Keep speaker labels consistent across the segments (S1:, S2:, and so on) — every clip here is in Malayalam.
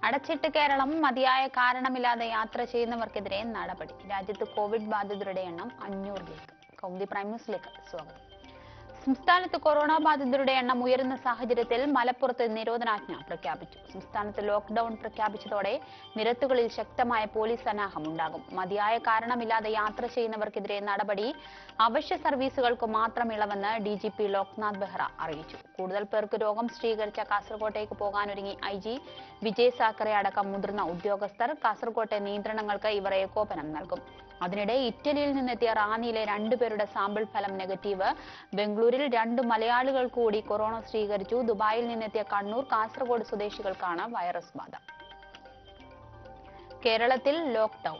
S1: അടച്ചിട്ട് കേരളം മതിയായ കാരണമില്ലാതെ യാത്ര ചെയ്യുന്നവർക്കെതിരെ നടപടി രാജ്യത്ത് കോവിഡ് ബാധിതരുടെ എണ്ണം അഞ്ഞൂറിലേക്ക് കൗമുദി പ്രൈം ന്യൂസിലേക്ക് സ്വാഗതം സംസ്ഥാനത്ത് കൊറോണ ബാധിതരുടെ എണ്ണം ഉയരുന്ന സാഹചര്യത്തിൽ മലപ്പുറത്ത് നിരോധനാജ്ഞ പ്രഖ്യാപിച്ചു സംസ്ഥാനത്ത് ലോക്ക്ഡൌൺ പ്രഖ്യാപിച്ചതോടെ നിരത്തുകളിൽ ശക്തമായ പോലീസ് സന്നാഹം ഉണ്ടാകും മതിയായ കാരണമില്ലാതെ യാത്ര ചെയ്യുന്നവർക്കെതിരെ നടപടി അവശ്യ സർവീസുകൾക്ക് മാത്രം ഇളവെന്ന് D G P Loknath Behera അറിയിച്ചു കൂടുതൽ പേർക്ക് രോഗം സ്ഥിരീകരിച്ച കാസർകോട്ടേക്ക് പോകാനൊരുങ്ങി ഐ ജി വിജയ് സാക്കറെ അടക്കം മുതിർന്ന ഉദ്യോഗസ്ഥർ കാസർകോട്ടെ നിയന്ത്രണങ്ങൾക്ക് ഇവർ ഏകോപനം നൽകും അതിനിടെ ഇറ്റലിയിൽ നിന്നെത്തിയ റാന്നിയിലെ രണ്ടുപേരുടെ സാമ്പിൾ ഫലം നെഗറ്റീവ് ബംഗളൂരിൽ രണ്ട് മലയാളികൾ കൂടി കൊറോണ സ്ഥിരീകരിച്ചു ദുബായിൽ നിന്നെത്തിയ കണ്ണൂർ കാസർഗോഡ് സ്വദേശികൾക്കാണ് വൈറസ് ബാധ കേരളത്തിൽ ലോക്ക്ഡൌൺ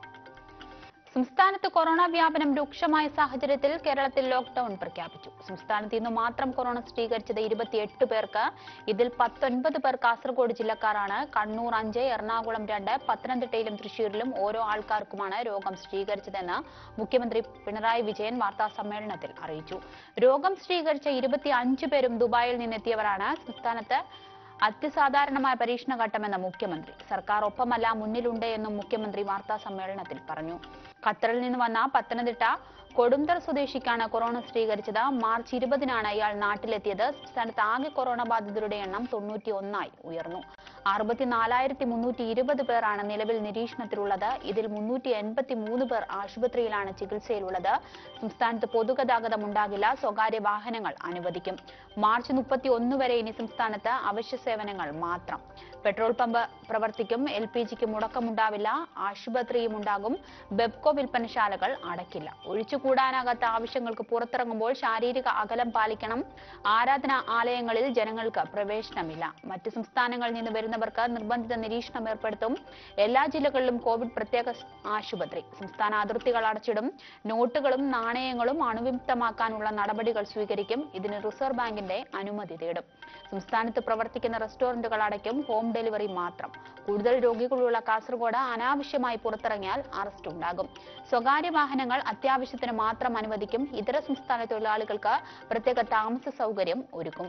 S1: സംസ്ഥാനത്ത് കൊറോണ വ്യാപനം രൂക്ഷമായ സാഹചര്യത്തിൽ കേരളത്തിൽ ലോക്ക്ഡൌൺ പ്രഖ്യാപിച്ചു സംസ്ഥാനത്ത് ഇന്ന് മാത്രം കൊറോണ സ്ഥിരീകരിച്ചത് ഇരുപത്തിയെട്ട് പേർക്ക് ഇതിൽ പത്തൊൻപത് പേർ കാസർഗോഡ് ജില്ലക്കാരാണ് കണ്ണൂർ അഞ്ച് എറണാകുളം രണ്ട് പത്തനംതിട്ടയിലും തൃശൂരിലും ഓരോ ആൾക്കാർക്കുമാണ് രോഗം സ്ഥിരീകരിച്ചതെന്ന് മുഖ്യമന്ത്രി പിണറായി വിജയൻ വാർത്താ സമ്മേളനത്തിൽ അറിയിച്ചു രോഗം സ്ഥിരീകരിച്ച ഇരുപത്തി അഞ്ച് പേരും ദുബായിൽ നിന്നെത്തിയവരാണ് സംസ്ഥാനത്ത് അത്യസാധാരണമായ പരീക്ഷണഘട്ടമെന്ന മുഖ്യമന്ത്രി സർക്കാർ ഒപ്പമല്ല മുന്നിലുണ്ട് എന്നും മുഖ്യമന്ത്രി വാർത്താ സമ്മേളനത്തിൽ പറഞ്ഞു ഖത്തറിൽ നിന്ന് വന്ന പത്തനംതിട്ട കൊടുന്തർ സ്വദേശിക്കാണ് കൊറോണ സ്ഥിരീകരിച്ചത് മാർച്ച് ഇരുപതിനാണ് ഇയാൾ നാട്ടിലെത്തിയത് സംസ്ഥാനത്ത് ആകെ കൊറോണ ബാധിതരുടെ എണ്ണം തൊണ്ണൂറ്റി ഒന്നായി ഉയർന്നു അറുപത്തിനാലായിരത്തി മുന്നൂറ്റി ഇരുപത് പേരാണ് നിലവിൽ നിരീക്ഷണത്തിലുള്ളത് ഇതിൽ മുന്നൂറ്റി എൺപത്തി മൂന്ന് പേർ ആശുപത്രിയിലാണ് ചികിത്സയിലുള്ളത് സംസ്ഥാനത്ത് പൊതുഗതാഗതം ഉണ്ടാകില്ല സ്വകാര്യ വാഹനങ്ങൾ അനുവദിക്കും മാർച്ച് മുപ്പത്തി ഒന്ന് വരെ ഇനി സംസ്ഥാനത്ത് അവശ്യ സേവനങ്ങൾ മാത്രം പെട്രോൾ പമ്പ് പ്രവർത്തിക്കും എൽ പി ജിക്ക് മുടക്കമുണ്ടാവില്ല ആശുപത്രിയും ഉണ്ടാകും ബെബ്കോ വിൽപ്പനശാലകൾ അടയ്ക്കില്ല ഒഴിച്ചുകൂടാനാകാത്ത ആവശ്യങ്ങൾക്ക് പുറത്തിറങ്ങുമ്പോൾ ശാരീരിക അകലം പാലിക്കണം ആരാധനാ ആലയങ്ങളിൽ ജനങ്ങൾക്ക് പ്രവേശനമില്ല മറ്റ് സംസ്ഥാനങ്ങളിൽ നിന്ന് വരുന്നവർക്ക് നിർബന്ധിത നിരീക്ഷണം ഏർപ്പെടുത്തും എല്ലാ ജില്ലകളിലും കോവിഡ് പ്രത്യേക സ് ആശുപത്രി സംസ്ഥാന അതിർത്തികൾ അടച്ചിടും നോട്ടുകളും നാണയങ്ങളും അണുവിമുക്തമാക്കാനുള്ള നടപടികൾ സ്വീകരിക്കും ഇതിന് റിസർവ് ബാങ്കിന്റെ അനുമതി തേടും സംസ്ഥാനത്ത് പ്രവർത്തിക്കുന്ന റെസ്റ്റോറന്റുകൾ അടയ്ക്കും ഹോം ഡെലിവറി മാത്രം കൂടുതൽ രോഗികളുള്ള കാസർഗോഡ് അനാവശ്യമായി പുറത്തിറങ്ങിയാൽ അറസ്റ്റ് ഉണ്ടാകും സ്വകാര്യ വാഹനങ്ങൾ അത്യാവശ്യത്തിന് മാത്രം അനുവദിക്കും ഇതര സംസ്ഥാന തൊഴിലാളികൾക്ക് പ്രത്യേക താമസ സൗകര്യം ഒരുക്കും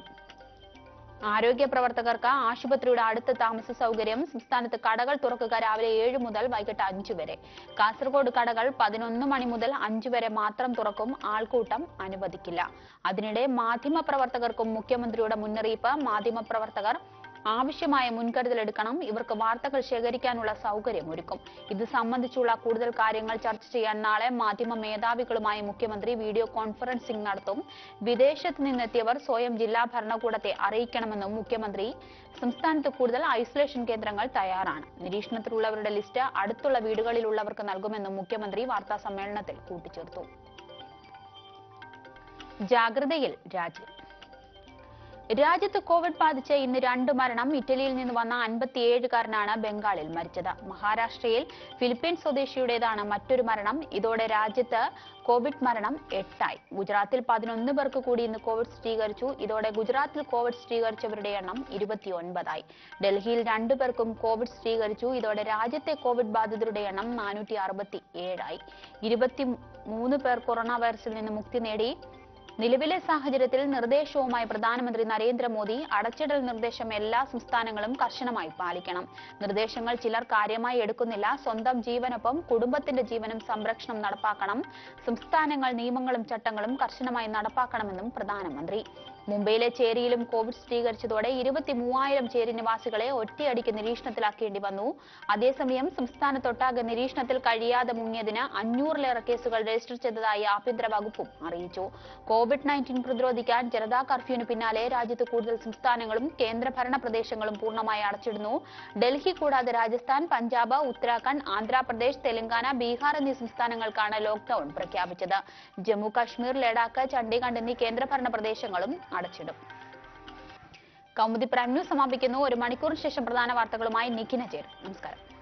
S1: ആരോഗ്യ പ്രവർത്തകർക്ക് ആശുപത്രിയുടെ അടുത്ത താമസ സൗകര്യം സംസ്ഥാനത്ത് കടകൾ തുറക്കുക രാവിലെ ഏഴ് മുതൽ വൈകിട്ട് അഞ്ചു വരെ കാസർഗോഡ് കടകൾ പതിനൊന്ന് മണി മുതൽ അഞ്ചു വരെ മാത്രം തുറക്കും ആൾക്കൂട്ടം അനുവദിക്കില്ല അതിനിടെ മാധ്യമ പ്രവർത്തകർക്കും മുഖ്യമന്ത്രിയുടെ മുന്നറിയിപ്പ് മാധ്യമ പ്രവർത്തകർ ആവശ്യമായ മുൻകരുതലെടുക്കണം ഇവർക്ക് വാർത്തകൾ ശേഖരിക്കാനുള്ള സൗകര്യം ഒരുക്കും ഇത് സംബന്ധിച്ചുള്ള കൂടുതൽ കാര്യങ്ങൾ ചർച്ച ചെയ്യാൻ നാളെ മാധ്യമ മേധാവികളുമായി മുഖ്യമന്ത്രി വീഡിയോ കോൺഫറൻസിംഗ് നടത്തും വിദേശത്ത് നിന്നെത്തിയവർ സ്വയം ജില്ലാ ഭരണകൂടത്തെ അറിയിക്കണമെന്നും മുഖ്യമന്ത്രി സംസ്ഥാനത്ത് കൂടുതൽ ഐസൊലേഷൻ കേന്ദ്രങ്ങൾ തയ്യാറാണ് നിരീക്ഷണത്തിലുള്ളവരുടെ ലിസ്റ്റ് അടുത്തുള്ള വീടുകളിലുള്ളവർക്ക് നൽകുമെന്നും മുഖ്യമന്ത്രി വാർത്താ സമ്മേളനത്തിൽ കൂട്ടിച്ചേർത്തു ജാഗ്രതയിൽ രാജ്യം രാജ്യത്ത് കോവിഡ് ബാധിച്ച് ഇന്ന് രണ്ട് മരണം ഇറ്റലിയിൽ നിന്ന് വന്ന അൻപത്തിയേഴുകാരനാണ് ബംഗാളിൽ മരിച്ചത് മഹാരാഷ്ട്രയിൽ ഫിലിപ്പീൻസ് സ്വദേശിയുടേതാണ് മറ്റൊരു മരണം ഇതോടെ രാജ്യത്ത് കോവിഡ് മരണം എട്ടായി ഗുജറാത്തിൽ പതിനൊന്ന് പേർക്ക് കൂടി ഇന്ന് കോവിഡ് സ്ഥിരീകരിച്ചു ഇതോടെ ഗുജറാത്തിൽ കോവിഡ് സ്ഥിരീകരിച്ചവരുടെ എണ്ണം ഇരുപത്തിയൊൻപതായി ഡൽഹിയിൽ രണ്ടു പേർക്കും കോവിഡ് സ്ഥിരീകരിച്ചു ഇതോടെ രാജ്യത്തെ കോവിഡ് ബാധിതരുടെ എണ്ണം നാനൂറ്റി അറുപത്തി ഏഴായി ഇരുപത്തി മൂന്ന് പേർ കൊറോണ വൈറസിൽ നിന്ന് മുക്തി നേടി നിലവിലെ സാഹചര്യത്തിൽ നിർദ്ദേശവുമായി പ്രധാനമന്ത്രി നരേന്ദ്രമോദി അടച്ചിടൽ നിർദ്ദേശം എല്ലാ സംസ്ഥാനങ്ങളും കർശനമായി പാലിക്കണം നിർദ്ദേശങ്ങൾ ചിലർ കാര്യമായി എടുക്കുന്നില്ല സ്വന്തം ജീവനൊപ്പം കുടുംബത്തിന്റെ ജീവനും സംരക്ഷണം നടപ്പാക്കണം സംസ്ഥാനങ്ങൾ നിയമങ്ങളും ചട്ടങ്ങളും കർശനമായി നടപ്പാക്കണമെന്നും പ്രധാനമന്ത്രി മുംബൈയിലെ ചേരിയിലും കോവിഡ് സ്ഥിരീകരിച്ചതോടെ ഇരുപത്തി മൂവായിരം ചേരി നിവാസികളെ ഒറ്റയടിക്ക് നിരീക്ഷണത്തിലാക്കേണ്ടി വന്നു അതേസമയം സംസ്ഥാനത്തൊട്ടാകെ നിരീക്ഷണത്തിൽ കഴിയാതെ മുങ്ങിയതിന് അഞ്ഞൂറിലേറെ കേസുകൾ രജിസ്റ്റർ ചെയ്തതായി ആഭ്യന്തര വകുപ്പും അറിയിച്ചു കോവിഡ് നയൻറ്റീൻ പ്രതിരോധിക്കാൻ ജനതാ കർഫ്യൂവിന് പിന്നാലെ രാജ്യത്ത് കൂടുതൽ സംസ്ഥാനങ്ങളും കേന്ദ്രഭരണ പ്രദേശങ്ങളും പൂർണ്ണമായി അടച്ചിടുന്നു ഡൽഹി കൂടാതെ രാജസ്ഥാൻ പഞ്ചാബ് ഉത്തരാഖണ്ഡ് ആന്ധ്രാപ്രദേശ് തെലങ്കാന ബീഹാർ എന്നീ സംസ്ഥാനങ്ങൾക്കാണ് ലോക്ഡൌൺ പ്രഖ്യാപിച്ചത് ജമ്മു കാശ്മീർ ലഡാക്ക് ചണ്ഡീഗഡ് എന്നീ കേന്ദ്രഭരണ പ്രദേശങ്ങളും അടച്ചിടും കൗമുദി പ്രൈം ന്യൂസ് സമാപിക്കുന്നു ഒരു മണിക്കൂറിന് ശേഷം പ്രധാന വാർത്തകളുമായി നിഖിന ചേരും നമസ്കാരം